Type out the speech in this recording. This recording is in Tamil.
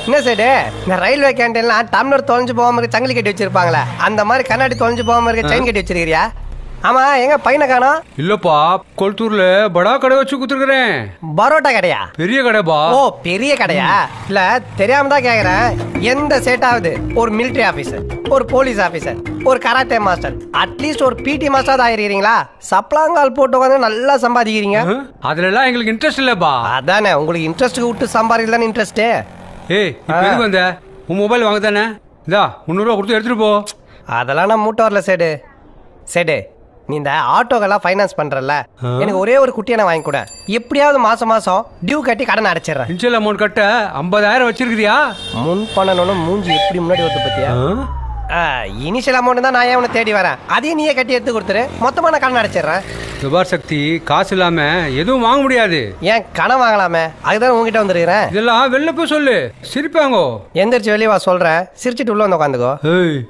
என்ன சைடு இந்த ரயில்வே கேண்டீன்லாம் டம்ளர் தொலைஞ்சு போகாம இருக்க சங்கிலி கட்டி வச்சிருப்பாங்களே அந்த மாதிரி கண்ணாடி தொலைஞ்சு போகாம இருக்க செயின் கட்டி வச்சிருக்கிறியா ஆமா எங்க பையனை காணோம் இல்லப்பா கொளத்தூர்ல படா கடை வச்சு குத்துருக்கிறேன் பரோட்டா கடையா பெரிய கடைப்பா ஓ பெரிய கடையா இல்ல தெரியாம தான் கேக்குறேன் எந்த சேட்டாவது ஒரு military ஆபீசர் ஒரு போலீஸ் ஆபீசர் ஒரு கராத்தே மாஸ்டர் அட்லீஸ்ட் ஒரு பிடி மாஸ்டர் ஆயிருக்கிறீங்களா சப்ளாங்கால் போட்டு உட்காந்து நல்லா சம்பாதிக்கிறீங்க ஆ? அதுல எல்லாம் எங்களுக்கு இன்ட்ரெஸ்ட் இல்லப்பா அதானே உங்களுக்கு இன்ட்ரெஸ்ட்டுக்கு விட்டு சம்பாதிக்கல தானே இன்ட்ரெஸ்ட் ஏய் இப்ப எதுக்கு வந்த உன் மொபைல் வாங்க தானே இந்தா முந்நூறுவா கொடுத்து எடுத்துட்டு போ அதெல்லாம் நான் மூட்டை வரல சேடு சேடு நீ இந்த ஆட்டோக்கெல்லாம் ஃபைனான்ஸ் பண்றல எனக்கு ஒரே ஒரு குட்டியை நான் வாங்கி கூட எப்படியாவது மாசம் மாசம் டியூ கட்டி கடன் அடைச்சிடுறேன் இன்ஷியல் அமௌண்ட் கட்ட ஐம்பதாயிரம் வச்சிருக்கிறியா முன் பண்ணணும்னு மூஞ்சி எப்படி முன்னாடி வருது பத்தியா இனிஷியல் அமௌண்ட் தான் நான் ஏன் உன்னை தேடி வரேன் அதையும் நீயே கட்டி எடுத்து கொடுத்துரு மொத்தமா நான் கடன் அடைச்சிடுறேன் விபார் சக்தி காசு இல்லாம எதுவும் வாங்க முடியாது ஏன் கடன் வாங்கலாமே அதுதான் உங்ககிட்ட வந்துருக்கிறேன் இதெல்லாம் வெளில போய் சொல்லு சிரிப்பாங்கோ எந்திரிச்சு வெளியே வா சொல்றேன் சிரிச்சிட்டு உள்ள வந்து உட்காந்துக்கோ ஏய்